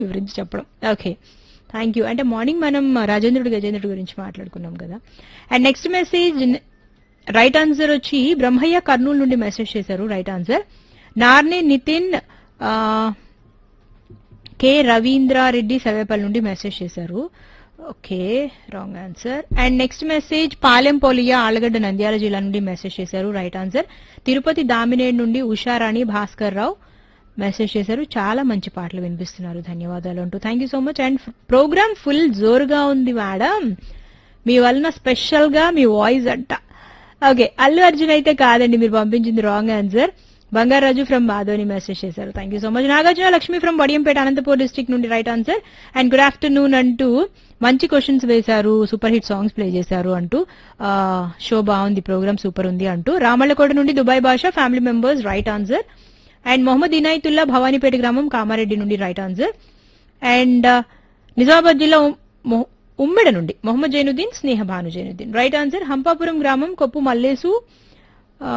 వివరించి చెప్పడం okay thank you అంటే మార్నింగ్ మనం రాజేంద్రుడు గజేంద్రుడు గురించి మాట్లాడుకున్నాం కదా and next message right answer వచ్చి బ్రహ్మయ్య కర్నూలు నుండి మెసేజ్ చేశారు రైట్ ఆన్సర్ నార్నే నితిన్ ఆ, కె రవీంద్రారెడ్డి సర్వేపల్లి నుండి మెసేజ్ చేశారు okay wrong answer and next message Palem పోలియా ఆలగడ్డ నంద్యాల జిల్లా నుండి మెసేజ్ చేశారు రైట్ ఆన్సర్ తిరుపతి దామినేడ్ నుండి ఉషారాణి భాస్కర్ రావు మెసేజ్ చేశారు చాలా మంచి పాటలు వినిపిస్తున్నారు ధన్యవాదాలు అంటూ thank you so much and program full జోరుగా ఉంది మేడం మీ వలన స్పెషల్ గా మీ వాయిస్ అంట ఓకే అల్లు అర్జున్ అయితే కాదండి మీరు పంపించింది wrong answer Bangarraju from Madhoni message చేశారు thank you so much Nagarjuna Lakshmi from Vadiyampeta Anantapur district నుండి right answer and good afternoon అంటూ మంచి క్వశ్చన్స్ వేశారు సూపర్ హిట్ సాంగ్స్ ప్లే చేశారు అంటూ షో బాగుంది ప్రోగ్రామ్ సూపర్ ఉంది అంటూ రామళ్ళకోట నుండి Dubai Basha family members right answer and Mohammed Inayatullah Bhavanipet గ్రామం కామారెడ్డి నుండి రైట్ ఆన్సర్ అండ్ నిజామాబాద్ జిల్లా ఉమ్- మొ- ఉమ్మెడ నుండి మొహమ్మద్ జైనుద్దీన్ స్నేహ భాను జైనుద్దీన్ రైట్ ఆన్సర్ హంపాపురం గ్రామం కొప్పు మల్లేసు ఆ,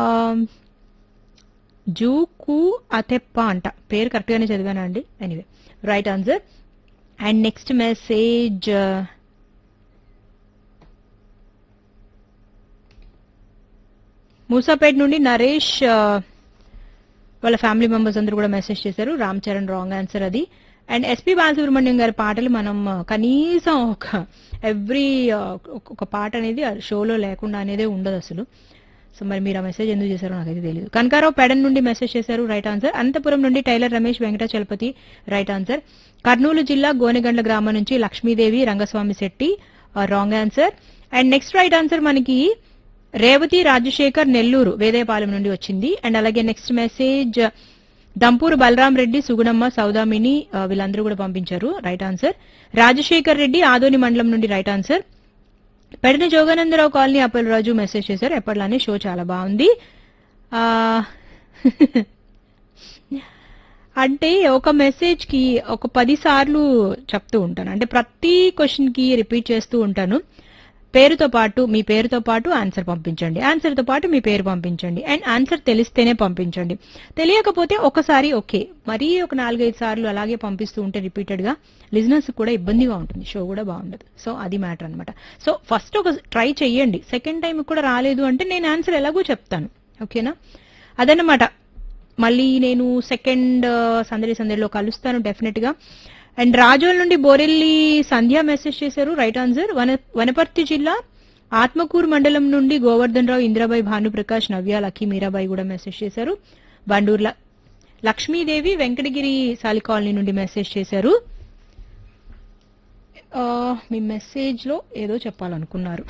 జూకు అతెప్ప అంట పేరు కరెక్ట్ గానే చదివానా అండి anyway right answer and next message Moosapet నుండి నరేష్ ఆ, వాళ్ళ ఫ్యామిలీ మెంబర్స్ అందరూ కూడా మెసేజ్ చేశారు రామ్ చరణ్ రాంగ్ ఆన్సర్ అది అండ్ ఎస్పి బాలసుబ్రహ్మణ్యం గారి పాటలు మనం ఆ, కనీసం ఒక ఎవ్రీ ఒక పాట అనేది ఆ షోలో లేకుండా అనేదే ఉండదు అసలు సో మరి మీరు ఆ మెసేజ్ ఎందుకు చేశారో నాకైతే తెలియదు కనకారావు పెడన్ నుండి మెసేజ్ చేశారు రైట్ ఆన్సర్ అనంతపురం నుండి tailor Ramesh Venkatachalapathi right answer Kurnool జిల్లా గోనెగండ్ల గ్రామం నుంచి Lakshmidevi Rangaswamy Shetty wrong answer and next right answer మనకి రేవతి రాజశేఖర్ నెల్లూరు వేదేపాలెం నుండి వచ్చింది అండ్ అలాగే నెక్స్ట్ మెసేజ్ దంపూరు బలరాం రెడ్డి సుగుణమ్మ సౌదామిని ఆ, వీళ్ళందరూ కూడా పంపించారు రైట్ ఆన్సర్ రాజశేఖర్ రెడ్డి ఆదోని మండలం నుండి right answer Pedani Joganandarao colony Appalaraju message చేశారు ఎప్పటిలానే షో చాలా బాగుంది ఆ, అంటే ఒక మెసేజ్ కి ఒక పది సార్లు చెప్తూ ఉంటాను అంటే ప్రతి క్వశ్చన్ కి రిపీట్ చేస్తూ ఉంటాను పేరుతో పాటు మీ పేరుతో పాటు ఆన్సర్ పంపించండి ఆన్సర్ తో పాటు మీ పేరు పంపించండి అండ్ ఆన్సర్ తెలిస్తేనే పంపించండి తెలియకపోతే ఒకసారి ఓకే మరీ ఒక నాలుగైదు సార్లు అలాగే పంపిస్తూ ఉంటే రిపీటెడ్ గా లిజినెస్ కూడా ఇబ్బందిగా ఉంటుంది షో కూడా బాగుండదు సో అది మ్యాటర్ అన్నమాట సో ఫస్ట్ ఒక ట్రై చెయ్యండి సెకండ్ టైం కూడా రాలేదు అంటే నేను ఆన్సర్ ఎలాగో చెప్తాను ఓకేనా అదన్నమాట మళ్ళీ నేను సెకండ్ సందడి సందడిలో కలుస్తాను డెఫినెట్ గా అండ్ రాజోల్ నుండి బోరెల్లి సంధ్య మెసేజ్ చేశారు రైట్ ఆన్సర్ వన వనపర్తి జిల్లా ఆత్మకూరు మండలం నుండి గోవర్ధన్ రావు ఇంద్రాబాయి భానుప్రకాష్ నవ్య లక్కీ మీరాబాయి కూడా మెసేజ్ చేశారు బండూర్ల లక్ష్మీదేవి వెంకటగిరి సాలి కాలనీ నుండి మెసేజ్ చేశారు ఆ, మీ మెసేజ్ లో ఏదో చెప్పాలనుకున్నారు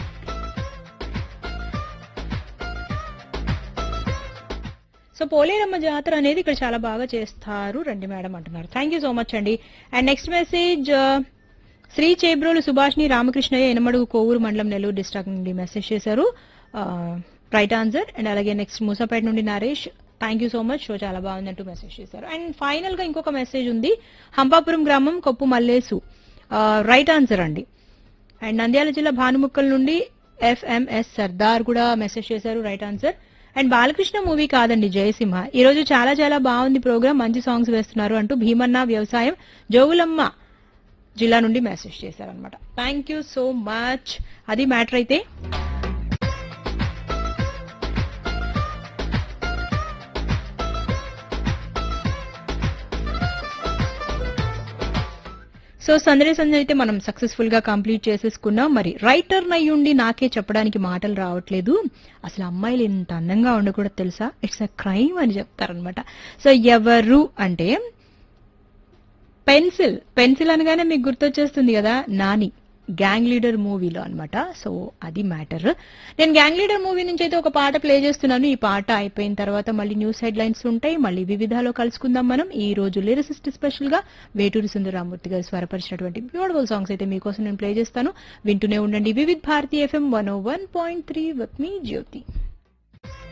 సో పోలేరమ్మ జాతర అనేది ఇక్కడ చాలా బాగా చేస్తారు రండి మేడం అంటున్నారు థ్యాంక్ యూ సో మచ్ అండి and next message Shri Chebrolu Subhashini Ramakrishnaiah Enamadugu Kovur మండలం నెల్లూరు డిస్ట్రిక్ట్ నుండి మెసేజ్ చేశారు రైట్ ఆన్సర్ అండ్ అలాగే నెక్స్ట్ మూసాపేట నుండి Naresh thank you so much show చాలా బాగుందంటూ మెసేజ్ చేశారు అండ్ ఫైనల్ గా ఇంకొక మెసేజ్ ఉంది హంపాపురం గ్రామం కొప్పు మల్లేసు రైట్ ఆన్సర్ అండి అండ్ నంద్యాల జిల్లా భానుముక్కల్ నుండి ఎఫ్ఎంఎస్ సర్దార్ కూడా మెసేజ్ చేశారు right answer and Balakrishna movie కాదండి జయసింహ ఈ రోజు చాలా చాలా బాగుంది ప్రోగ్రామ్ మంచి సాంగ్స్ వేస్తున్నారు అంటూ భీమన్న వ్యవసాయం జోగులమ్మ జిల్లా నుండి మెసేజ్ చేశారనమాట థ్యాంక్ యూ సో మచ్ అది మ్యాటర్ అయితే సో సందడి సందడి అయితే మనం సక్సెస్ఫుల్ గా కంప్లీట్ చేసేసుకున్నాం మరి రైటర్ నయ్యుండి నాకే చెప్పడానికి మాటలు రావట్లేదు అసలు అమ్మాయిలు ఇంత అందంగా ఉండకూడదు తెలుసా ఇట్స్ అ క్రైమ్ అని చెప్తారనమాట సో ఎవరు అంటే పెన్సిల్ పెన్సిల్ అనగానే మీకు గుర్తొచ్చేస్తుంది కదా నాని గ్యాంగ్ లీడర్ మూవీలో అన్నమాట సో అది మ్యాటర్ నేను గ్యాంగ్ లీడర్ మూవీ నుంచి అయితే ఒక పాట ప్లే చేస్తున్నాను ఈ పాట అయిపోయిన తర్వాత మళ్ళీ న్యూస్ హెడ్ లైన్స్ ఉంటాయి మళ్ళీ వివిధాలో కలుసుకుందాం మనం ఈ రోజు లిరిసిస్ట్ స్పెషల్ గా వేటూరి సుందరరామూర్తి గారు స్వరపరిచినటువంటి బ్యూటిఫుల్ సాంగ్స్ అయితే మీకోసం నేను ప్లే చేస్తాను వింటూనే ఉండండి Vividh Bharati FM one one point three with మీ జ్యోతి